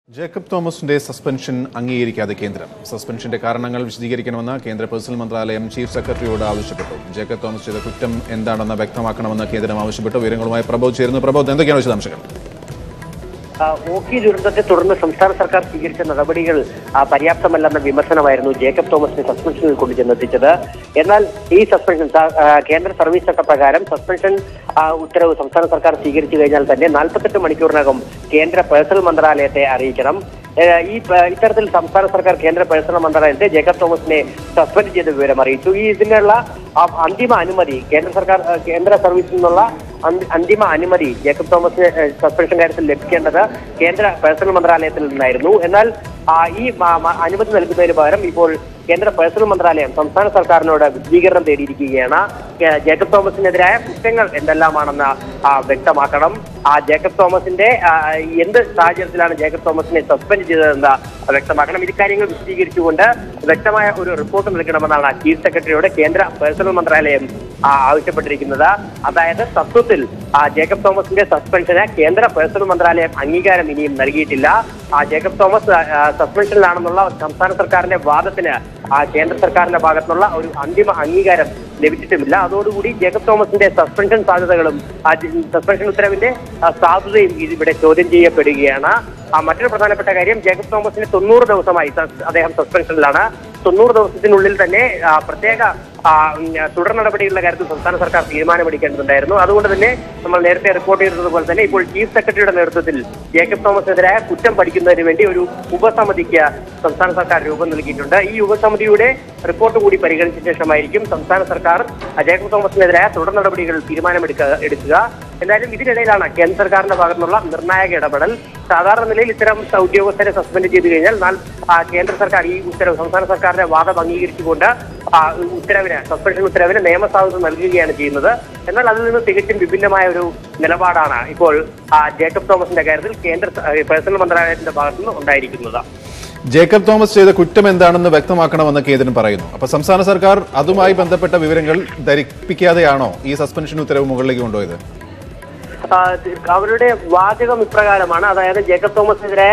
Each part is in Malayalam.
ജേക്കബ് തോമസിന്റെ സസ്പെൻഷൻ അംഗീകരിക്കാതെ കേന്ദ്രം സസ്പെൻഷന്റെ കാരണങ്ങൾ വിശദീകരിക്കണമെന്ന് കേന്ദ്ര പേഴ്സണൽ മന്ത്രാലയം ചീഫ് സെക്രട്ടറിയോട് ആവശ്യപ്പെട്ടു ജേക്കബ് തോമസ് ചെയ്ത കുറ്റം എന്താണെന്ന് വ്യക്തമാക്കണമെന്ന് കേന്ദ്രം ആവശ്യപ്പെട്ടു വിവരങ്ങളുമായി പ്രബോധ് ചേരുന്നു പ്രബോധ് എന്തൊക്കെയാണ് വിശദാംശങ്ങൾ ആ, ഓഖി ദുരന്തത്തെ തുടർന്ന് സംസ്ഥാന സർക്കാർ സ്വീകരിച്ച നടപടികൾ ആ, പര്യാപ്തമല്ലെന്ന വിമർശനമായിരുന്നു ജേക്കബ് തോമസിനെ സസ്പെൻഷനിൽ കൊണ്ടു ചെന്നെത്തിച്ചത് എന്നാൽ ഈ സസ്പെൻഷൻ സ- ആ, കേന്ദ്ര സർവീസ് ചട്ടപ്രകാരം സസ്പെൻഷൻ ആ, ഉത്തരവ് സംസ്ഥാന സർക്കാർ സ്വീകരിച്ചു കഴിഞ്ഞാൽ തന്നെ നാൽപ്പത്തെട്ട് മണിക്കൂറിനകം കേന്ദ്ര പേഴ്സണൽ മന്ത്രാലയത്തെ അറിയിക്കണം ഏ, ഈ പ- ഇത്തരത്തിൽ സംസ്ഥാന സർക്കാർ കേന്ദ്ര പേഴ്സണൽ മന്ത്രാലയത്തെ ജേക്കബ് തോമസിനെ സസ്പെൻഡ് ചെയ്ത വിവരം അറിയിച്ചു ഈ ഇതിനുള്ള ആ, അന്തിമ അനുമതി കേന്ദ്ര സർക്കാർ ആ, കേന്ദ്ര സർവീസിൽ നിന്നുള്ള അന്തി- അന്തിമ അനുമതി ജേക്കബ് തോമസിന് ഏഹ്, സസ്പെൻഷൻ കാര്യത്തിൽ ലഭിക്കേണ്ടത് കേന്ദ്ര പേഴ്സണൽ മന്ത്രാലയത്തിൽ നിന്നായിരുന്നു എന്നാൽ ആ, ഈ മ- മ- അനുമതി നൽകുന്നതിന് പകരം ഇപ്പോൾ കേന്ദ്ര പേഴ്സണൽ മന്ത്രാലയം സംസ്ഥാന സർക്കാരിനോട് വിശദീകരണം തേടിയിരിക്കുകയാണ് ഏഹ്, ജേക്കബ് തോമസിനെതിരായ കുറ്റങ്ങൾ എന്തെല്ലാമാണെന്ന് ആ, വ്യക്തമാക്കണം ആ ജേക്കബ് തോമസിന്റെ ആ, എന്ത് സാഹചര്യത്തിലാണ് ജേക്കബ് തോമസിനെ സസ്പെൻഡ് ചെയ്തതെന്ന് വ്യക്തമാക്കണം ഇക്കാര്യങ്ങൾ വിശദീകരിച്ചുകൊണ്ട് വ്യക്തമായ ഒരു റിപ്പോർട്ട് നൽകണമെന്നാണ് ചീഫ് സെക്രട്ടറിയോട് കേന്ദ്ര പേഴ്സണൽ മന്ത്രാലയം ആ, ആവശ്യപ്പെട്ടിരിക്കുന്നത് അതായത് തത്വത്തിൽ ആ, ജേക്കബ് തോമസിന്റെ സസ്പെൻഷന് കേന്ദ്ര പേഴ്സണൽ മന്ത്രാലയം അംഗീകാരം ഇനിയും നൽകിയിട്ടില്ല ആ, ജേക്കബ് തോമസ് ആ, ആ, സസ്പെൻഷനിലാണെന്നുള്ള സംസ്ഥാന സർക്കാരിന്റെ വാദത്തിന് ആ, കേന്ദ്ര സർക്കാരിന്റെ ഭാഗത്തുനിന്നുള്ള ഒരു അന്തിമ അംഗീകാരം ലഭിച്ചിട്ടുമില്ല അതോടുകൂടി ജേക്കബ് തോമസിന്റെ സസ്പെൻഷൻ സാധ്യതകളും ആ, ജ- സസ്പെൻഷൻ ഉത്തരവിന്റെ ആ, സാധുതയും ഇവിടെ ചോദ്യം ചെയ്യപ്പെടുകയാണ് ആ, മറ്റൊരു പ്രധാനപ്പെട്ട കാര്യം ജേക്കബ് തോമസിന് തൊണ്ണൂറ് ദിവസമായി സസ്- അദ്ദേഹം സസ്പെൻഷനിലാണ് തൊണ്ണൂറ് ദിവസത്തിനുള്ളിൽ തന്നെ ആ, പ്രത്യേക ആ, ഉം, തുടർ നടപടികളുടെ കാര്യത്തിൽ സംസ്ഥാന സർക്കാർ തീരുമാനമെടുക്കേണ്ടതുണ്ടായിരുന്നു അതുകൊണ്ട് തന്നെ നമ്മൾ നേരത്തെ റിപ്പോർട്ട് ചെയ്തതുപോലെ തന്നെ ഇപ്പോൾ ചീഫ് സെക്രട്ടറിയുടെ നേതൃത്വത്തിൽ ജേക്കബ് തോമസിനെതിരായ കുറ്റം പഠിക്കുന്നതിന് വേണ്ടി ഒരു ഉപസമിതിക്ക് സംസ്ഥാന സർക്കാർ രൂപം നൽകിയിട്ടുണ്ട് ഈ ഉപസമിതിയുടെ റിപ്പോർട്ട് കൂടി പരിഗണിച്ച ശേഷമായിരിക്കും സംസ്ഥാന സർക്കാർ ആ, ജേക്കബ് തോമസിനെതിരായ തുടർ നടപടികൾ തീരുമാനമെടുക്കുക എടുക്കുക എന്തായാലും ഇതിനിടയിലാണ് കേന്ദ്ര സർക്കാരിന്റെ ഭാഗത്തുനിന്നുള്ള നിർണായക ഇടപെടൽ സാധാരണ നിലയിൽ ഇത്തരം ഉദ്യോഗസ്ഥരെ സസ്പെൻഡ് ചെയ്തു കഴിഞ്ഞാൽ നാൽ- ആ, കേന്ദ്ര സർക്കാർ ഈ ഉത്തരവ് സംസ്ഥാന സർക്കാരിന്റെ വാദം അംഗീകരിച്ചുകൊണ്ട് ആ, ഉത്തരവിന് സസ്പെൻഷൻ ഉത്തരവിന് നിയമസാധുത നൽകുകയാണ് ചെയ്യുന്നത് എന്നാൽ അതിൽ നിന്ന് തികച്ചും വിഭിന്നമായ ഒരു നിലപാടാണ് ഇപ്പോൾ ആ, ജേക്കബ് തോമസിന്റെ കാര്യത്തിൽ കേന്ദ്ര സ- പേഴ്സണൽ മന്ത്രാലയത്തിന്റെ ഭാഗത്തുനിന്ന് ഉണ്ടായിരിക്കുന്നത് ജേക്കബ് തോമസ് ചെയ്ത കുറ്റം എന്താണെന്ന് വ്യക്തമാക്കണമെന്ന് കേന്ദ്രം പറയുന്നു അപ്പൊ സംസ്ഥാന സർക്കാർ അതുമായി ബന്ധപ്പെട്ട വിവരങ്ങൾ ധരിപ്പിക്കാതെയാണോ ഈ സസ്പെൻഷൻ ഉത്തരവ് മുകളിലേക്ക് കൊണ്ടുപോയത് ആ, അവരുടെ വാചകം ഇപ്രകാരമാണ് അതായത് ജേക്കബ് തോമസിനെതിരെ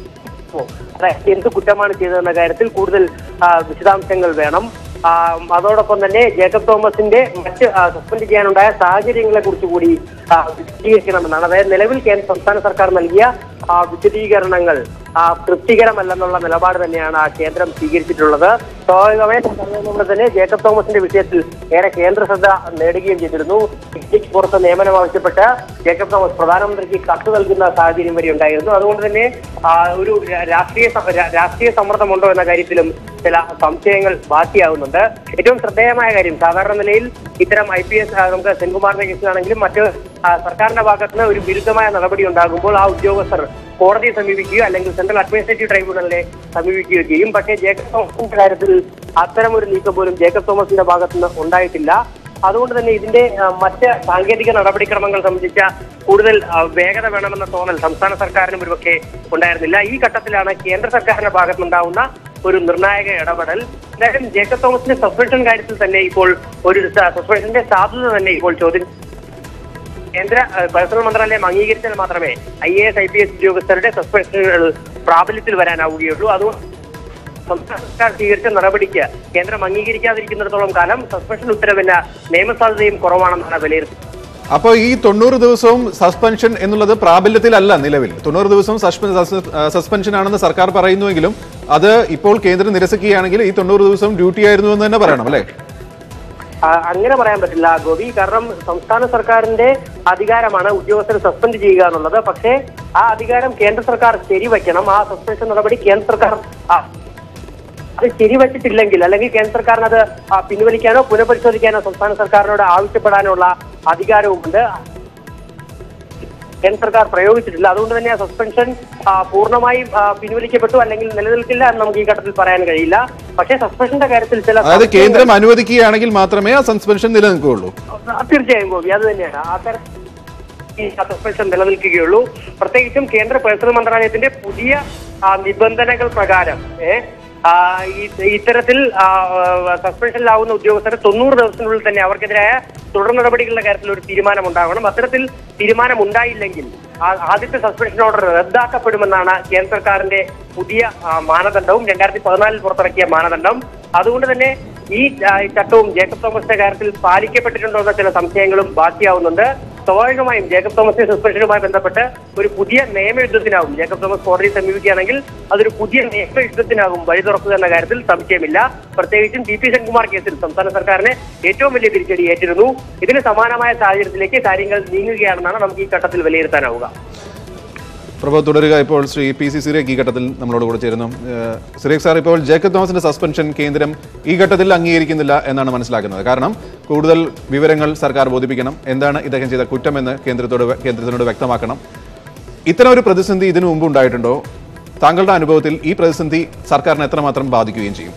അതായത് എന്ത് കുറ്റമാണ് ചെയ്തതെന്ന കാര്യത്തിൽ കൂടുതൽ ആ, വിശദാംശങ്ങൾ വേണം ആ, അതോടൊപ്പം തന്നെ ജേക്കബ് തോമസിന്റെ മറ്റ് ആ, സസ്പെൻഡ് ചെയ്യാനുണ്ടായ സാഹചര്യങ്ങളെ കുറിച്ച് കൂടി ആ, വിശദീകരിക്കണമെന്നാണ് അതായത് നിലവിൽ കേന്ദ്ര സംസ്ഥാന സർക്കാർ നൽകിയ ആ, വിശദീകരണങ്ങൾ ആ, തൃപ്തികരമല്ലെന്നുള്ള നിലപാട് തന്നെയാണ് ആ കേന്ദ്രം സ്വീകരിച്ചിട്ടുള്ളത് സ്വാഭാവികമായും അറിയാവുന്നതുപോലെ തന്നെ ജേക്കബ് തോമസിന്റെ വിഷയത്തിൽ ഏറെ കേന്ദ്ര ശ്രദ്ധ നേടുകയും ചെയ്തിരുന്നു ഇന്ത്യക്ക് പുറത്ത് നിയമനം ആവശ്യപ്പെട്ട് ജേക്കബ് തോമസ് പ്രധാനമന്ത്രിക്ക് കത്ത് നൽകുന്ന സാഹചര്യം വരെ ഉണ്ടായിരുന്നു അതുകൊണ്ട് തന്നെ ആ, ഒരു രാ- രാഷ്ട്രീയ സ- രാ- രാഷ്ട്രീയ സമ്മർദ്ദമുണ്ടോ എന്ന കാര്യത്തിലും ചില സംശയങ്ങൾ ബാക്കിയാവുന്നുണ്ട് ഏറ്റവും ശ്രദ്ധേയമായ കാര്യം സാധാരണ നിലയിൽ ഇത്തരം ഐ പി എസ് നമുക്ക് സെൻകുമാറിന്റെ കേസിലാണെങ്കിലും മറ്റ് ആ, സർക്കാരിന്റെ ഭാഗത്തുനിന്ന് ഒരു വിരുദ്ധമായ നടപടി ഉണ്ടാകുമ്പോൾ ആ ഉദ്യോഗസ്ഥർ കോടതിയെ സമീപിക്കുകയോ അല്ലെങ്കിൽ സെൻട്രൽ അഡ്മിനിസ്ട്രേറ്റീവ് ട്രൈബ്യൂണലിനെ സമീപിക്കുകയോ ചെയ്യും പക്ഷേ ജേക്കബ് തോമസിന്റെ കാര്യത്തിൽ അത്തരം ഒരു നീക്കം പോലും ജേക്കബ് തോമസിന്റെ ഭാഗത്തുനിന്ന് ഉണ്ടായിട്ടില്ല അതുകൊണ്ട് തന്നെ ഇതിന്റെ ആ, മറ്റ് സാങ്കേതിക നടപടിക്രമങ്ങൾ സംബന്ധിച്ച കൂടുതൽ ആ, വേഗത വേണമെന്ന തോന്നൽ സംസ്ഥാന സർക്കാരിനും ഒരുപക്ഷെ ഉണ്ടായിരുന്നില്ല ഈ ഘട്ടത്തിലാണ് കേന്ദ്ര സർക്കാരിന്റെ ഭാഗത്തുനിന്നുണ്ടാവുന്ന ഒരു നിർണായക ഇടപെടൽ എന്തായാലും ജേക്കബ് തോമസിന്റെ സസ്പെൻഷൻ കാര്യത്തിൽ തന്നെ ഇപ്പോൾ ഒരു സ- സസ്പെൻഷന്റെ സാധ്യത തന്നെ ഇപ്പോൾ ചോദ്യം കേന്ദ്ര ആ, പേഴ്സണൽ മന്ത്രാലയം അംഗീകരിച്ചാൽ മാത്രമേ I A S I P S ഉദ്യോഗസ്ഥരുടെ സസ്പെൻഷനുകൾ പ്രാബല്യത്തിൽ വരാനാവുകയുള്ളൂ അതുകൊണ്ട് സംസ്ഥാന സർക്കാർ സ്വീകരിച്ച നടപടിക്ക് കേന്ദ്രം അംഗീകരിക്കാതിരിക്കുന്നിടത്തോളം കാലം സസ്പെൻഷൻ ഉത്തരവിന് നിയമസാധ്യതയും കുറവാണെന്നാണ് വിലയിരുത്തുന്നത് അപ്പോൾ ഈ തൊണ്ണൂറ് ദിവസവും സസ്പെൻഷൻ എന്നുള്ളത് പ്രാബല്യത്തിലല്ല നിലവിൽ തൊണ്ണൂറ് ദിവസവും സസ്പെ- സസ്- ആ, സസ്പെൻഷൻ ആണെന്ന് സർക്കാർ പറയുന്നുവെങ്കിലും അത് ഇപ്പോൾ കേന്ദ്രം നിരസിക്കുകയാണെങ്കിൽ ഈ തൊണ്ണൂറ് ദിവസവും ഡ്യൂട്ടി ആയിരുന്നു എന്ന് തന്നെ പറയണം അല്ലേ ആ, അങ്ങനെ പറയാൻ പറ്റില്ല ഗോപി കാരണം സംസ്ഥാന സർക്കാരിന്റെ അധികാരമാണ് ഉദ്യോഗസ്ഥരെ സസ്പെൻഡ് ചെയ്യുക എന്നുള്ളത് പക്ഷേ ആ അധികാരം കേന്ദ്ര സർക്കാർ ശരിവയ്ക്കണം ആ സസ്പെൻഷൻ നടപടി കേന്ദ്ര സർക്കാർ ആ, അത് ശരിവച്ചിട്ടില്ലെങ്കിൽ അല്ലെങ്കിൽ കേന്ദ്ര സർക്കാരിന് അത് ആ, പിൻവലിക്കാനോ പുനഃപരിശോധിക്കാനോ സംസ്ഥാന സർക്കാരിനോട് ആവശ്യപ്പെടാനുള്ള അധികാരവുമുണ്ട് കേന്ദ്ര സർക്കാർ പ്രയോഗിച്ചിട്ടില്ല അതുകൊണ്ട് തന്നെ ആ സസ്പെൻഷൻ ആ, പൂർണ്ണമായും ആ, പിൻവലിക്കപ്പെട്ടു അല്ലെങ്കിൽ നിലനിൽക്കില്ല എന്ന് നമുക്ക് ഈ ഘട്ടത്തിൽ പറയാൻ കഴിയില്ല പക്ഷേ സസ്പെൻഷന്റെ കാര്യത്തിൽ ചില അതായത് സംശയങ്ങൾ- കേന്ദ്രം അനുവദിക്കുകയാണെങ്കിൽ മാത്രമേ ആ സസ്പെൻഷൻ നിലനിൽക്കുകയുള്ളൂ ആ, തീർച്ചയായും ഗോപി അത് തന്നെയാണ് അത്തരം ഈ സസ്പെൻഷൻ നിലനിൽക്കുകയുള്ളൂ പ്രത്യേകിച്ചും കേന്ദ്ര പേഴ്സണൽ മന്ത്രാലയത്തിന്റെ പുതിയ ആ, നിബന്ധനകൾ പ്രകാരം ഏ, ആ, ഈ- ഇത്തരത്തിൽ ആ, ആ, സസ്പെൻഷനിലാവുന്ന ഉദ്യോഗസ്ഥർ തൊണ്ണൂറ് ദിവസത്തിനുള്ളിൽ തന്നെ അവർക്കെതിരായ തുടർ നടപടികളുടെ കാര്യത്തിൽ ഒരു തീരുമാനം ഉണ്ടാകണം അത്തരത്തിൽ തീരുമാനം ഉണ്ടായില്ലെങ്കിൽ ആ- ആദ്യത്തെ സസ്പെൻഷൻ ഓർഡർ റദ്ദാക്കപ്പെടുമെന്നാണ് കേന്ദ്ര സർക്കാരിന്റെ പുതിയ ആ, മാനദണ്ഡവും രണ്ടായിരത്തി പതിനാലിൽ പുറത്തിറക്കിയ മാനദണ്ഡം അതുകൊണ്ട് തന്നെ ഈ ആ, ഈ ചട്ടവും ജേക്കബ് തോമസിന്റെ കാര്യത്തിൽ പാലിക്കപ്പെട്ടിട്ടുണ്ടോ എന്ന ചില സംശയങ്ങളും ബാക്കിയാവുന്നുണ്ട് സ്വാഭാവികമായും ജേക്കബ് തോമസിന്റെ സസ്പെൻഷനുമായി ബന്ധപ്പെട്ട് ഒരു പുതിയ നിയമയുദ്ധത്തിനാകും ജേക്കബ് തോമസ് കോടതിയെ സമീപിക്കുകയാണെങ്കിൽ അതൊരു പുതിയ നിയമയുദ്ധത്തിനാകും വഴി തുറക്കുക എന്ന കാര്യത്തിൽ സംശയമില്ല പ്രത്യേകിച്ചും ടി പി സെൻകുമാർ കേസിൽ സംസ്ഥാന സർക്കാരിന് ഏറ്റവും വലിയ തിരിച്ചടി ഏറ്റിരുന്നു ഇതിന് സമാനമായ സാഹചര്യത്തിലേക്ക് കാര്യങ്ങൾ നീങ്ങുകയാണെന്നാണ് നമുക്ക് ഈ ഘട്ടത്തിൽ വിലയിരുത്താനാവുക പ്രഭവ് തുടരുക ഇപ്പോൾ ശ്രീ പി സി സിരേഖ് ഈ ഘട്ടത്തിൽ നമ്മളോട് കൂടെ ചേരുന്നു ഏഹ് സിരേഖ് സാർ ഇപ്പോൾ ജേക്കബ് തോമസിന്റെ സസ്പെൻഷൻ കേന്ദ്രം ഈ ഘട്ടത്തിൽ അംഗീകരിക്കുന്നില്ല എന്നാണ് മനസ്സിലാക്കുന്നത് കാരണം കൂടുതൽ വിവരങ്ങൾ സർക്കാർ ബോധിപ്പിക്കണം എന്താണ് ഇദ്ദേഹം ചെയ്ത കുറ്റമെന്ന് കേന്ദ്രത്തോട് വെ- കേന്ദ്രത്തിനോട് വ്യക്തമാക്കണം ഇത്തരം ഒരു പ്രതിസന്ധി ഇതിനു മുമ്പ് ഉണ്ടായിട്ടുണ്ടോ താങ്കളുടെ അനുഭവത്തിൽ ഈ പ്രതിസന്ധി സർക്കാരിനെ എത്രമാത്രം ബാധിക്കുകയും ചെയ്യും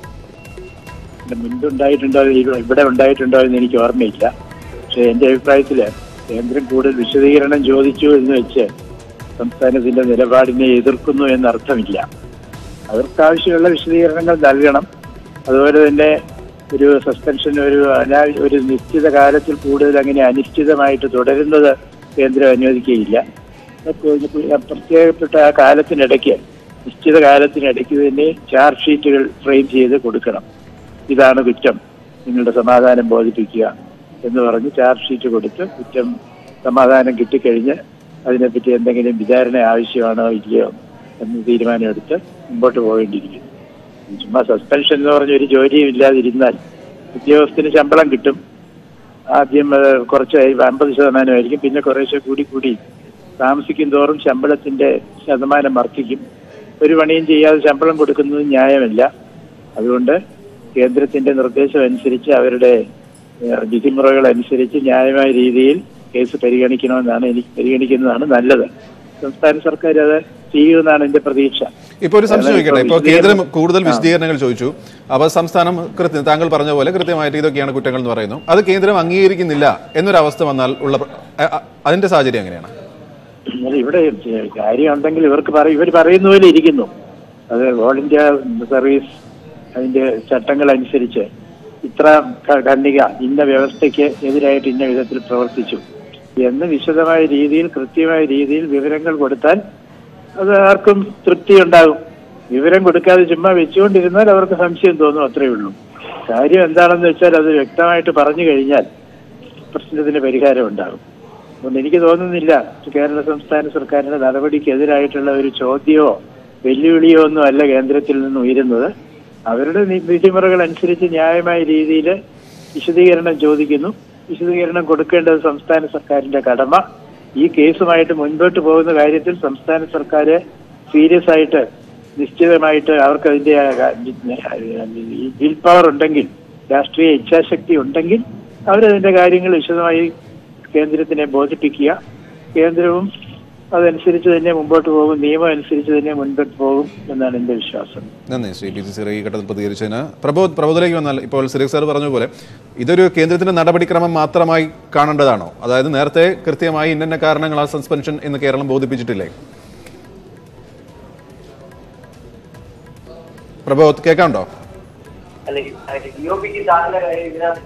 ഇതിന് മുൻപുണ്ടായിട്ടുണ്ടോ ഇവ- ഇവിടെ ഉണ്ടായിട്ടുണ്ടോ എന്ന് എനിക്ക് ഓർമ്മയില്ല പക്ഷെ എന്റെ അഭിപ്രായത്തില് കേന്ദ്രം കൂടുതൽ വിശദീകരണം ചോദിച്ചു എന്ന് വെച്ച് സംസ്ഥാനത്തിന്റെ നിലപാടിനെ എതിർക്കുന്നു എന്നർത്ഥമില്ല അവർക്കാവശ്യമുള്ള വിശദീകരണങ്ങൾ നൽകണം അതുപോലെ തന്നെ ഒരു സസ്പെൻഷൻ ഒരു അനാ ഒരു നിശ്ചിത കാലത്തിൽ കൂടുതൽ അങ്ങനെ അനിശ്ചിതമായിട്ട് തുടരുന്നത് കേന്ദ്രം അനുവദിക്കുകയില്ല പ്രത്യേകപ്പെട്ട ആ കാലത്തിനിടയ്ക്ക് നിശ്ചിത കാലത്തിനിടയ്ക്ക് തന്നെ ചാർജ് ഷീറ്റുകൾ ഫ്രെയിം ചെയ്ത് കൊടുക്കണം ഇതാണ് കുറ്റം നിങ്ങളുടെ സമാധാനം ബോധിപ്പിക്കുക എന്ന് പറഞ്ഞ് ചാർജ് ഷീറ്റ് കൊടുത്ത് കുറ്റം സമാധാനം കിട്ടിക്കഴിഞ്ഞ് അതിനെപ്പറ്റി എന്തെങ്കിലും വിചാരണ ആവശ്യമാണോ ഇല്ലയോ എന്ന് തീരുമാനമെടുത്ത് മുമ്പോട്ട് പോകേണ്ടിയിരിക്കുന്നു ചുമ്മാ സസ്പെൻഷൻ എന്ന് പറഞ്ഞ ഒരു ജോലിയും ഇല്ലാതിരുന്നാൽ ഉദ്യോഗസ്ഥന് ശമ്പളം കിട്ടും ആദ്യം അത് കുറച്ച് അമ്പത് ശതമാനമായിരിക്കും പിന്നെ കുറേശ്ശെ കൂടി കൂടി താമസിക്കും തോറും ശമ്പളത്തിന്റെ ശതമാനം വർദ്ധിക്കും ഒരു പണിയും ചെയ്യാതെ ശമ്പളം കൊടുക്കുന്നത് ന്യായമല്ല അതുകൊണ്ട് കേന്ദ്രത്തിന്റെ നിർദ്ദേശം അനുസരിച്ച് അവരുടെ ഏഹ്, വിധിമുറകൾ അനുസരിച്ച് ന്യായമായ രീതിയിൽ കേസ് പരിഗണിക്കണമെന്നാണ് എനിക്ക് പരിഗണിക്കുന്നതാണ് നല്ലത് സംസ്ഥാന സർക്കാർ അത് ചെയ്യുമെന്നാണ് എന്റെ പ്രതീക്ഷ ഇപ്പോൾ ഒരു സംശയം ചോദിക്കട്ടെ ഇപ്പോൾ കേന്ദ്രം കൂടുതൽ വിശദീകരണങ്ങൾ ചോദിച്ചു അപ്പോൾ സംസ്ഥാനം കൃത്യം താങ്കൾ പറഞ്ഞ പോലെ കൃത്യമായിട്ട് ഇതൊക്കെയാണ് കുറ്റങ്ങൾ എന്ന് പറയുന്നു അത് കേന്ദ്രം അംഗീകരിക്കുന്നില്ല എന്നൊരവസ്ഥ വന്നാൽ ഉള്ള പ്ര- അ- അ- അതിന്റെ സാഹചര്യം എങ്ങനെയാണ് അല്ല, ഇവിടെ കാര്യം ഉണ്ടെങ്കിൽ ഇവർക്ക് പറയും ഇവർ പറയുന്ന പോലെ ഇരിക്കുന്നു അത് ഓൾ ഇന്ത്യ സർവീസ് അതിന്റെ ചട്ടങ്ങൾ അനുസരിച്ച് ഇത്ര ഖ- ഖണ്ഡിക ഇന്ന വ്യവസ്ഥയ്ക്ക് എതിരായിട്ട് ഇന്ന വിധത്തിൽ പ്രവർത്തിച്ചു എന്ന് വിശദമായ രീതിയിൽ കൃത്യമായ രീതിയിൽ വിവരങ്ങൾ കൊടുത്താൽ അത് ആർക്കും തൃപ്തി ഉണ്ടാകും വിവരം കൊടുക്കാതെ ചുമ്മാ വെച്ചുകൊണ്ടിരുന്നാൽ അവർക്ക് സംശയം തോന്നും അത്രയേ ഉള്ളൂ കാര്യം എന്താണെന്ന് വെച്ചാൽ അത് വ്യക്തമായിട്ട് പറഞ്ഞു കഴിഞ്ഞാൽ പ്രശ്നത്തിന് പരിഹാരം ഉണ്ടാകും അതുകൊണ്ട് എനിക്ക് തോന്നുന്നില്ല കേരള സംസ്ഥാന സർക്കാരിന്റെ നടപടിക്കെതിരായിട്ടുള്ള ഒരു ചോദ്യമോ വെല്ലുവിളിയോ ഒന്നും അല്ല കേന്ദ്രത്തിൽ നിന്ന് ഉയരുന്നത് അവരുടെ നി- വിധിമുറകൾ അനുസരിച്ച് ന്യായമായ രീതിയിൽ വിശദീകരണം ചോദിക്കുന്നു വിശദീകരണം കൊടുക്കേണ്ടത് സംസ്ഥാന സർക്കാരിന്റെ കടമ ഈ കേസുമായിട്ട് മുൻപോട്ട് പോകുന്ന കാര്യത്തിൽ സംസ്ഥാന സർക്കാർ സീരിയസ് ആയിട്ട് നിശ്ചിതമായിട്ട് അവർക്ക് അതിന്റെ വിൽ പവർ ഉണ്ടെങ്കിൽ രാഷ്ട്രീയ ഇച്ഛാശക്തി ഉണ്ടെങ്കിൽ അവരതിന്റെ കാര്യങ്ങൾ വിശദമായി കേന്ദ്രത്തിനെ ബോധിപ്പിക്കുക കേന്ദ്രവും അതനുസരിച്ച് തന്നെ മുമ്പോട്ട് പോകും നിയമം അനുസരിച്ച് തന്നെ മുൻപോട്ട് പോകും എന്നാണ് എന്റെ വിശ്വാസം നന്ദി ശ്രീ പി സി സിറ ഈ ഘട്ടത്തിൽ പ്രതികരിച്ചതിന് പ്രബോധ് പ്രബോധിലേക്ക് വന്നാൽ ഇപ്പോൾ സിറിക് സാർ പറഞ്ഞ പോലെ ഇതൊരു കേന്ദ്രത്തിന്റെ നടപടിക്രമം മാത്രമായി കാണേണ്ടതാണോ അതായത് നേരത്തെ കൃത്യമായി ഇന്ന കാരണങ്ങളാൽ സസ്പെൻഷൻ എന്ന് കേരളം ബോധിപ്പിച്ചിട്ടില്ലേ പ്രബോധ് കേൾക്കാണ്ടോ അല്ലെങ്കിൽ ഇ ഒ പിക്ക് സാറിന്റെ കാര്യം ഇതിനകത്ത്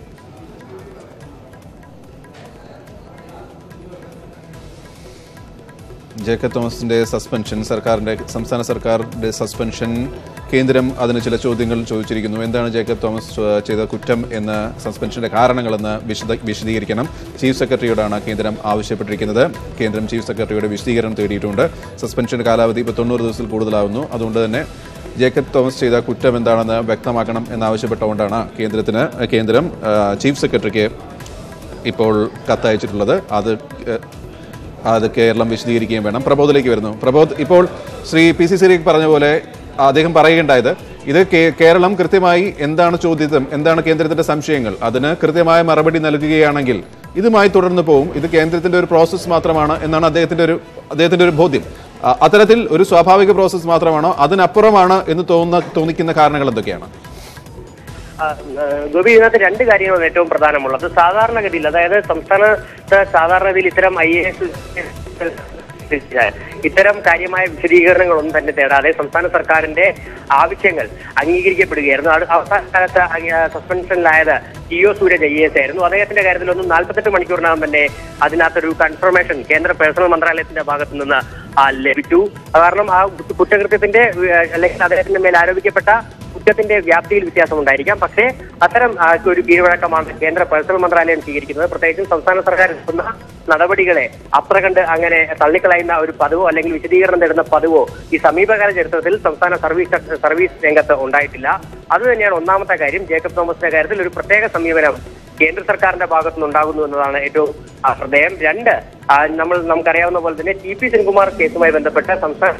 ജേക്കബ് തോമസിന്റെ സസ്പെൻഷൻ സർക്കാരിന്റെ സംസ്ഥാന സർക്കാരിന്റെ സസ്പെൻഷൻ കേന്ദ്രം അതിന് ചില ചോദ്യങ്ങൾ ചോദിച്ചിരിക്കുന്നു എന്താണ് ജേക്കബ് തോമസ് ഏഹ്, ചെയ്ത കുറ്റം എന്ന് സസ്പെൻഷന്റെ കാരണങ്ങളെന്ന് വിശദ വിശദീകരിക്കണം ചീഫ് സെക്രട്ടറിയോടാണ് കേന്ദ്രം ആവശ്യപ്പെട്ടിരിക്കുന്നത് കേന്ദ്രം ചീഫ് സെക്രട്ടറിയുടെ വിശദീകരണം തേടിയിട്ടുണ്ട് സസ്പെൻഷന്റെ കാലാവധി ഇപ്പോൾ തൊണ്ണൂറ് ദിവസത്തിൽ കൂടുതലാവുന്നു അതുകൊണ്ട് തന്നെ ജേക്കബ് തോമസ് ചെയ്ത കുറ്റം എന്താണെന്ന് വ്യക്തമാക്കണം എന്നാവശ്യപ്പെട്ടുകൊണ്ടാണ് കേന്ദ്രത്തിന് കേന്ദ്രം ഏഹ്, ചീഫ് സെക്രട്ടറിക്ക് ഇപ്പോൾ കത്തയച്ചിട്ടുള്ളത് അത് ഏഹ്, അത് കേരളം വിശദീകരിക്കുകയും വേണം പ്രബോധിലേക്ക് വരുന്നു പ്രബോധ് ഇപ്പോൾ ശ്രീ പി സി സിരിക് പറഞ്ഞ പോലെ അദ്ദേഹം പറയുകയുണ്ടായത് ഇത് കേ- കേരളം കൃത്യമായി എന്താണ് ചോദ്യം എന്താണ് കേന്ദ്രത്തിന്റെ സംശയങ്ങൾ അതിന് കൃത്യമായ മറുപടി നൽകുകയാണെങ്കിൽ ഇതുമായി തുടർന്ന് പോകും ഇത് കേന്ദ്രത്തിന്റെ ഒരു പ്രോസസ്സ് മാത്രമാണ് എന്നാണ് അദ്ദേഹത്തിന്റെ ഒരു അദ്ദേഹത്തിന്റെ ഒരു ബോധ്യം ആ, അത്തരത്തിൽ ഒരു സ്വാഭാവിക പ്രോസസ്സ് മാത്രമാണോ അതിനപ്പുറമാണ് എന്ന് തോന്നുന്ന തോന്നിക്കുന്ന കാരണങ്ങൾ എന്തൊക്കെയാണ് ആ, ആ, ഗോപി ഇതിനകത്ത് രണ്ട് കാര്യങ്ങളാണ് ഏറ്റവും പ്രധാനമുള്ളത് സാധാരണഗതിയിൽ അതായത് സംസ്ഥാനത്ത് സാധാരണഗതിയിൽ ഇത്തരം ഐ എ എസ് വിശദീകരിച്ചാൽ ഇത്തരം കാര്യമായ വിശദീകരണങ്ങളൊന്നും തന്നെ തേടാതെ സംസ്ഥാന സർക്കാരിന്റെ ആവശ്യങ്ങൾ അംഗീകരിക്കപ്പെടുകയായിരുന്നു അത് അവസാന കാലത്ത് അങ്ങ- സസ്പെൻഷനിലായത് T O Suraj I S ആയിരുന്നു അദ്ദേഹത്തിന്റെ കാര്യത്തിലൊന്നും നാൽപ്പത്തെട്ട് മണിക്കൂറിനകം തന്നെ അതിനകത്തൊരു കൺഫർമേഷൻ കേന്ദ്ര പേഴ്സണൽ മന്ത്രാലയത്തിന്റെ ഭാഗത്തു നിന്ന് ആ, ലഭിച്ചു കാരണം ആ കുറ്റകൃത്യത്തിന്റെ ഏഹ്, അല്ലെങ്കിൽ അദ്ദേഹത്തിന്റെ മേൽ ആരോപിക്കപ്പെട്ട കുറ്റത്തിന്റെ വ്യാപ്തിയിൽ വ്യത്യാസം ഉണ്ടായിരിക്കാം പക്ഷേ അത്തരം ആ, ഒരു കീഴ്വഴക്കമാണ് കേന്ദ്ര പേഴ്സണൽ മന്ത്രാലയം സ്വീകരിക്കുന്നത് പ്രത്യേകിച്ചും സംസ്ഥാന സർക്കാർ എടുക്കുന്ന നടപടികളെ അത്ര കണ്ട് അങ്ങനെ തള്ളിക്കളയുന്ന ഒരു പതിവോ അല്ലെങ്കിൽ വിശദീകരണം തരുന്ന പതിവോ ഈ സമീപകാല ചരിത്രത്തിൽ സംസ്ഥാന സർവീസ് സർവീസ് രംഗത്ത് ഉണ്ടായിട്ടില്ല അത് തന്നെയാണ് ഒന്നാമത്തെ കാര്യം ജേക്കബ് തോമസിന്റെ കാര്യത്തിൽ ഒരു പ്രത്യേക സമീപനം കേന്ദ്ര സർക്കാരിന്റെ ഭാഗത്തു നിന്നുണ്ടാകുന്നു എന്നതാണ് ഏറ്റവും ആ, ശ്രദ്ധേയം രണ്ട് ആ, നമ്മൾ നമുക്കറിയാവുന്ന പോലെ തന്നെ ടി പി സെൻകുമാർ കേസുമായി ബന്ധപ്പെട്ട സംസ്ഥാന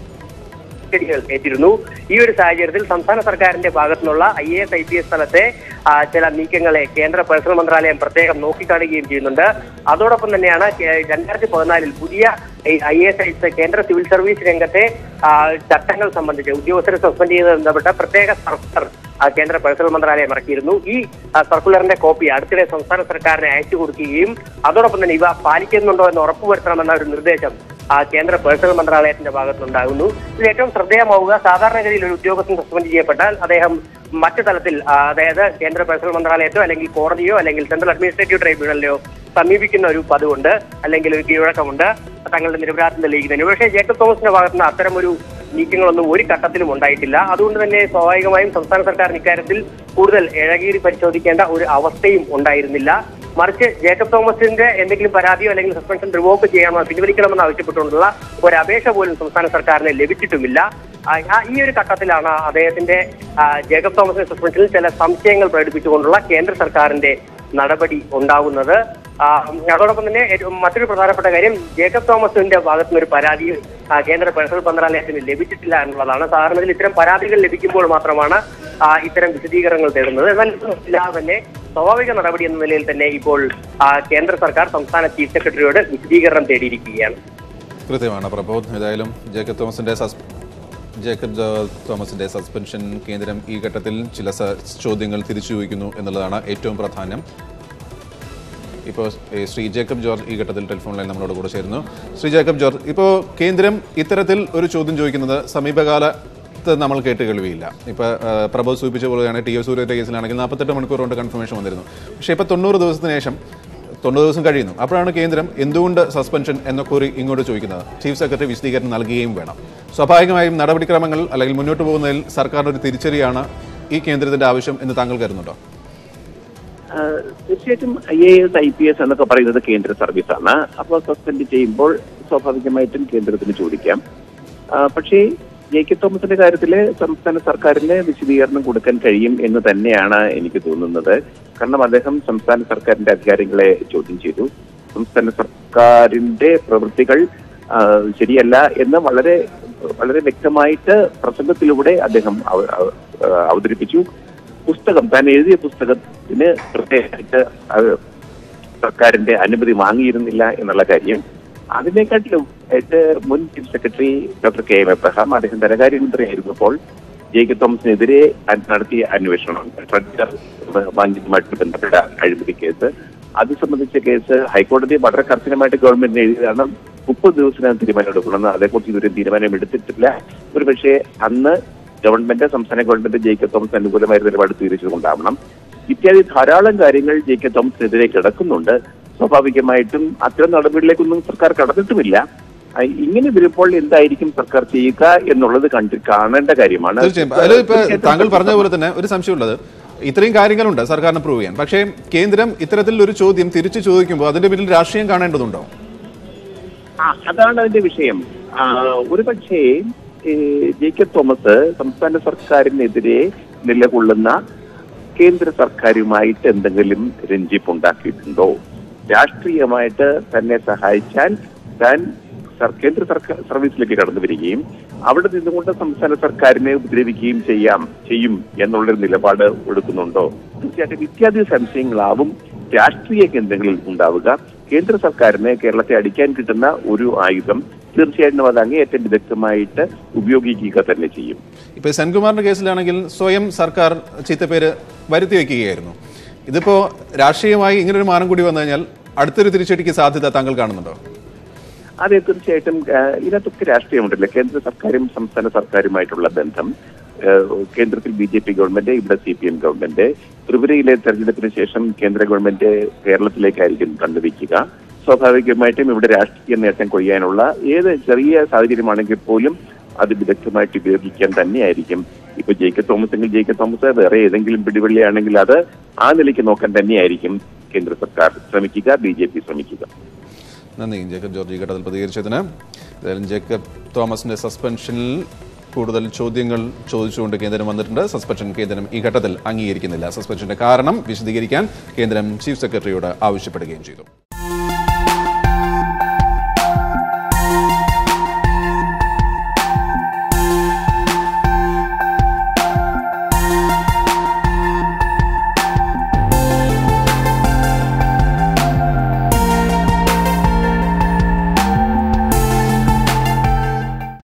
നടപടികൾ ഏറ്റിരുന്നു ഈ ഒരു സാഹചര്യത്തിൽ സംസ്ഥാന സർക്കാരിന്റെ ഭാഗത്തുനിന്നുള്ള I A S I P S തലത്തെ ആ, ചില നീക്കങ്ങളെ കേന്ദ്ര പേഴ്സണൽ മന്ത്രാലയം പ്രത്യേകം നോക്കിക്കാണുകയും ചെയ്യുന്നുണ്ട് അതോടൊപ്പം തന്നെയാണ് കേ- രണ്ടായിരത്തി പതിനാലിൽ പുതിയ ഐ എസ് ഐ കേന്ദ്ര സിവിൽ സർവീസ് രംഗത്തെ ആ, ചട്ടങ്ങൾ സംബന്ധിച്ച് ഉദ്യോഗസ്ഥരെ സസ്പെൻഡ് ചെയ്ത് ബന്ധപ്പെട്ട പ്രത്യേക സർക്കുലർ ആ, കേന്ദ്ര പേഴ്സണൽ മന്ത്രാലയം ഇറക്കിയിരുന്നു ഈ ആ, സർക്കുലറിന്റെ കോപ്പി അടുത്തിടെ സംസ്ഥാന സർക്കാരിനെ അയച്ചു കൊടുക്കുകയും അതോടൊപ്പം തന്നെ ഇവ പാലിക്കുന്നുണ്ടോ എന്ന് ഉറപ്പുവരുത്തണമെന്ന ഒരു നിർദ്ദേശം ആ കേന്ദ്ര പേഴ്സണൽ മന്ത്രാലയത്തിന്റെ ഭാഗത്തുനിന്നുണ്ടാകുന്നു ഇതിൽ ഏറ്റവും ശ്രദ്ധേയമാവുക സാധാരണഗതിയിൽ ഒരു ഉദ്യോഗസ്ഥൻ സസ്പെൻഡ് ചെയ്യപ്പെട്ടാൽ അദ്ദേഹം മറ്റു തലത്തിൽ ആ, അതായത് കേന്ദ്ര പേഴ്സണൽ മന്ത്രാലയത്തോ അല്ലെങ്കിൽ കോടതിയോ അല്ലെങ്കിൽ സെൻട്രൽ അഡ്മിനിസ്ട്രേറ്റീവ് ട്രൈബ്യൂണലിലോ സമീപിക്കുന്ന ഒരു പതിവുണ്ട് അല്ലെങ്കിൽ ഒരു കീഴ്വഴക്കമുണ്ട് തങ്ങളുടെ നിരപരാധിത്വം തെളിയിക്കുന്നതിന് പക്ഷേ ജേക്കബ് തോമസിന്റെ ഭാഗത്തുനിന്ന് അത്തരം ഒരു നീക്കങ്ങളൊന്നും ഒരു ഘട്ടത്തിലും ഉണ്ടായിട്ടില്ല അതുകൊണ്ട് തന്നെ സ്വാഭാവികമായും സംസ്ഥാന സർക്കാരിന് ഇക്കാര്യത്തിൽ കൂടുതൽ ഇഴകീരി പരിശോധിക്കേണ്ട ഒരു അവസ്ഥയും ഉണ്ടായിരുന്നില്ല മറിച്ച് ജേക്കബ് തോമസിന്റെ എന്തെങ്കിലും പരാതിയോ അല്ലെങ്കിൽ സസ്പെൻഷൻ റിവോക്ക് ചെയ്യണമോ പിൻവലിക്കണമെന്ന് ആവശ്യപ്പെട്ടുകൊണ്ടുള്ള ഒരു അപേക്ഷ പോലും സംസ്ഥാന സർക്കാരിന് ലഭിച്ചിട്ടുമില്ല ആ, ആ, ഈ ഒരു ഘട്ടത്തിലാണ് അദ്ദേഹത്തിന്റെ ആ, ജേക്കബ് തോമസിന്റെ സസ്പെൻഷനിൽ ചില സംശയങ്ങൾ പ്രകടിപ്പിച്ചുകൊണ്ടുള്ള കേന്ദ്ര സർക്കാരിന്റെ നടപടി ഉണ്ടാകുന്നത് ആ, അതോടൊപ്പം തന്നെ ഏറ്റവും മറ്റൊരു പ്രധാനപ്പെട്ട കാര്യം ജേക്കബ് തോമസിന്റെ ഭാഗത്തുനിന്ന് ഒരു പരാതിയും ആ, കേന്ദ്ര പേഴ്സണൽ മന്ത്രാലയത്തിന് ലഭിച്ചിട്ടില്ല എന്നുള്ളതാണ് സാധാരണത്തിൽ ഇത്തരം പരാതികൾ ലഭിക്കുമ്പോൾ മാത്രമാണ് ആ, ഇത്തരം വിശദീകരണങ്ങൾ തേടുന്നത് എന്നാൽ ഇതൊന്നും ഇല്ലാതെ തന്നെ സ്വാഭാവിക നടപടി എന്ന നിലയിൽ തന്നെ ഇപ്പോൾ ആ, കേന്ദ്ര സർക്കാർ സംസ്ഥാന ചീഫ് സെക്രട്ടറിയോട് വിശദീകരണം തേടിയിരിക്കുകയാണ് കൃത്യമാണ് പ്രബോധ് ഏതായാലും ജേക്കബ് തോമസിന്റെ സസ് ജേക്കബ് ജോ- തോമസിന്റെ സസ്പെൻഷൻ കേന്ദ്രം ഈ ഘട്ടത്തിൽ ചില സ- ചോദ്യങ്ങൾ തിരിച്ചു ചോദിക്കുന്നു എന്നുള്ളതാണ് ഏറ്റവും പ്രാധാന്യം ഇപ്പോൾ ഏ, ശ്രീ ജേക്കബ് ജോർജ് ഈ ഘട്ടത്തിൽ ടെലിഫോൺ ലൈൻ നമ്മളോട് കൂടെ ചേരുന്നു ശ്രീ ജേക്കബ് ജോർജ് ഇപ്പോൾ കേന്ദ്രം ഇത്തരത്തിൽ ഒരു ചോദ്യം ചോദിക്കുന്നത് സമീപകാലത്ത് നമ്മൾ കേട്ട് കേൾവിയില്ല ഇപ്പോൾ പ്രഭു സൂചിപ്പിച്ച പോലെയാണ് ടി എസ് സൂര്യയുടെ കേസിലാണെങ്കിൽ നാൽപ്പത്തെട്ട് മണിക്കൂർ കൊണ്ട് കൺഫർമേഷൻ വന്നിരുന്നു പക്ഷേ ഇപ്പോൾ തൊണ്ണൂറ് ദിവസത്തിന് ശേഷം തൊണ്ണൂറ് ദിവസം കഴിയുന്നു അപ്പോഴാണ് കേന്ദ്രം എന്തുകൊണ്ട് സസ്പെൻഷൻ എന്ന കുറി ഇങ്ങോട്ട് ചോദിക്കുന്നത് ചീഫ് സെക്രട്ടറി വിശദീകരണം നൽകുകയും വേണം സ്വാഭാവികമായും നടപടിക്രമങ്ങൾ അല്ലെങ്കിൽ മുന്നോട്ട് പോകുന്നതിൽ സർക്കാരിന് ഒരു തിരിച്ചടിയാണ് ഈ കേന്ദ്രത്തിന്റെ ആവശ്യം എന്ന് താങ്കൾ കരുതുന്നുണ്ടോ ആ, തീർച്ചയായിട്ടും I A S I P S എന്നൊക്കെ പറയുന്നത് കേന്ദ്ര സർവീസാണ് അപ്പോൾ സസ്പെൻഡ് ചെയ്യുമ്പോൾ സ്വാഭാവികമായിട്ടും കേന്ദ്രത്തിന് ചോദിക്കാം ആ, പക്ഷേ ജേക്കബ് തോമസിന്റെ കാര്യത്തിൽ സംസ്ഥാന സർക്കാരിന് വിശദീകരണം കൊടുക്കാൻ കഴിയും എന്ന് തന്നെയാണ് എനിക്ക് തോന്നുന്നത് കാരണം അദ്ദേഹം സംസ്ഥാന സർക്കാരിന്റെ അധികാരങ്ങളെ ചോദ്യം ചെയ്തു സംസ്ഥാന സർക്കാരിന്റെ പ്രവൃത്തികൾ ആ, ശരിയല്ല എന്ന് വളരെ വളരെ വ്യക്തമായിട്ട് പ്രസംഗത്തിലൂടെ അദ്ദേഹം അവ- അവ- അവതരിപ്പിച്ചു പുസ്തകം താൻ എഴുതിയ പുസ്തകത്തിന് പ്രത്യേകിച്ച് അത് സർക്കാരിന്റെ അനുമതി വാങ്ങിയിരുന്നില്ല എന്നുള്ള കാര്യം അതിനെക്കാട്ടിലും ആയിട്ട് മുൻ chief secretary doctor K M Abraham അദ്ദേഹം ധനകാര്യമന്ത്രിയായിരുന്നപ്പോൾ ജേക്കബ് തോമസിനെതിരെ നടത്തിയ അന്വേഷണം ട്രഡ്ജർ വാങ്ങിയതുമായിട്ട് ബന്ധപ്പെട്ട അഴിമതി കേസ് അത് സംബന്ധിച്ച കേസ് ഹൈക്കോടതി വളരെ കർശനമായിട്ട് ഗവൺമെന്റിന് എഴുതിയതാണ് മുപ്പത് ദിവസത്തിനകം തീരുമാനം എടുക്കണമെന്ന് അതേക്കുറിച്ച് ഇതുവരെ തീരുമാനം എടുത്തിട്ടില്ല ഒരുപക്ഷെ അന്ന് ഗവൺമെന്റ് സംസ്ഥാന ഗവൺമെന്റ് ജേക്കബ് തോമസ് അനുകൂലമായ നിലപാട് സ്വീകരിച്ചതുകൊണ്ടാവണം ഇത്യാദി ധാരാളം കാര്യങ്ങൾ ജേക്കബ് തോമസിനെതിരെ കിടക്കുന്നുണ്ട് സ്വാഭാവികമായിട്ടും അത്തരം നടപടികളിലേക്കൊന്നും സർക്കാർ കടന്നിട്ടുമില്ല ആ, ഇങ്ങനെ വരുമ്പോൾ എന്തായിരിക്കും സർക്കാർ ചെയ്യുക എന്നുള്ളത് കണ്ട് കാണേണ്ട കാര്യമാണ് തീർച്ചയായും അതിൽ ഇപ്പൊ താങ്കൾ പറഞ്ഞ പോലെ തന്നെ ഒരു സംശയമുള്ളത് ഇത്രയും കാര്യങ്ങളുണ്ട് സർക്കാരിന് പ്രൂവ് ചെയ്യാൻ പക്ഷേ കേന്ദ്രം ഇത്തരത്തിൽ ഒരു ചോദ്യം തിരിച്ചു ചോദിക്കുമ്പോൾ അതിന്റെ പിന്നിൽ രാഷ്ട്രീയം കാണേണ്ടതുണ്ടോ ആ, അതാണ് അതിന്റെ വിഷയം ആ, ഒരുപക്ഷേ ഈ ജേക്കബ് തോമസ് സംസ്ഥാന സർക്കാരിനെതിരെ നിലകൊള്ളുന്ന കേന്ദ്ര സർക്കാരുമായിട്ട് എന്തെങ്കിലും രഞ്ജിപ്പ് ഉണ്ടാക്കിയിട്ടുണ്ടോ രാഷ്ട്രീയമായിട്ട് തന്നെ സഹായിച്ചാൽ താൻ സർ- കേന്ദ്ര സർക്കാർ സർവീസിലേക്ക് കടന്നു വരികയും അവിടെ നിന്നുകൊണ്ട് സംസ്ഥാന സർക്കാരിനെ ഉപദ്രവിക്കുകയും ചെയ്യാം ചെയ്യും എന്നുള്ളൊരു നിലപാട് എടുക്കുന്നുണ്ടോ തീർച്ചയായിട്ടും ഇത്യാദി സംശയങ്ങളാവും രാഷ്ട്രീയ കേന്ദ്രങ്ങളിൽ ഉണ്ടാവുക കേന്ദ്ര സർക്കാരിന് കേരളത്തെ അടിക്കാൻ കിട്ടുന്ന ഒരു ആയുധം തീർച്ചയായിട്ടും അത് അങ്ങേയറ്റം വിദഗ്ധമായിട്ട് ഉപയോഗിക്കുക തന്നെ ചെയ്യും ഇപ്പൊ സെൻകുമാറിന്റെ കേസിലാണെങ്കിൽ സ്വയം സർക്കാർ ചീത്തപ്പേര് വരുത്തി വെക്കുകയായിരുന്നു ഇതിപ്പോ രാഷ്ട്രീയമായി ഇങ്ങനൊരു മാനം കൂടി വന്നു കഴിഞ്ഞാൽ അടുത്തൊരു തിരിച്ചടിക്ക് സാധ്യത താങ്കൾ കാണുന്നുണ്ടോ അത് തീർച്ചയായിട്ടും ആ, ഇതിനകത്തൊക്കെ രാഷ്ട്രീയമുണ്ടല്ലോ കേന്ദ്ര സർക്കാരും സംസ്ഥാന സർക്കാരുമായിട്ടുള്ള ബന്ധം ആ, കേന്ദ്രത്തിൽ ബി ജെ പി ഗവൺമെന്റ് ഇവിടെ സി പി എം ഗവൺമെന്റ് ത്രിപുരയിലെ തെരഞ്ഞെടുപ്പിന് ശേഷം കേന്ദ്ര ഗവൺമെന്റ് കേരളത്തിലേക്കായിരിക്കും കണ്ടുവയ്ക്കുക സ്വാഭാവികമായിട്ടും ഇവിടെ രാഷ്ട്രീയ നേട്ടം കൊയ്യാനുള്ള ഏത് ചെറിയ സാഹചര്യമാണെങ്കിൽ പോലും അത് വിദഗ്ധമായിട്ട് ഉപയോഗിക്കാൻ തന്നെയായിരിക്കും ഇപ്പൊ ജേക്കബ് തോമസ് എങ്കിൽ ജേക്കബ് തോമസ് വേറെ ഏതെങ്കിലും പിടിവള്ളിയാണെങ്കിൽ അത് ആ നിലയ്ക്ക് നോക്കാൻ തന്നെയായിരിക്കും കേന്ദ്ര സർക്കാർ ശ്രമിക്കുക ബി ജെ പി ശ്രമിക്കുക നന്ദി ജേക്കബ് ജോർജ് ഈ ഘട്ടത്തിൽ പ്രതികരിച്ചതിന് ഏതായാലും ജേക്കബ് തോമസിന്റെ സസ്പെൻഷനിൽ കൂടുതൽ ചോദ്യങ്ങൾ ചോദിച്ചുകൊണ്ട് കേന്ദ്രം വന്നിട്ടുണ്ട് സസ്പെൻഷൻ കേന്ദ്രം ഈ ഘട്ടത്തിൽ അംഗീകരിക്കുന്നില്ല സസ്പെൻഷന്റെ കാരണം വിശദീകരിക്കാൻ കേന്ദ്രം ചീഫ് സെക്രട്ടറിയോട് ആവശ്യപ്പെടുകയും ചെയ്തു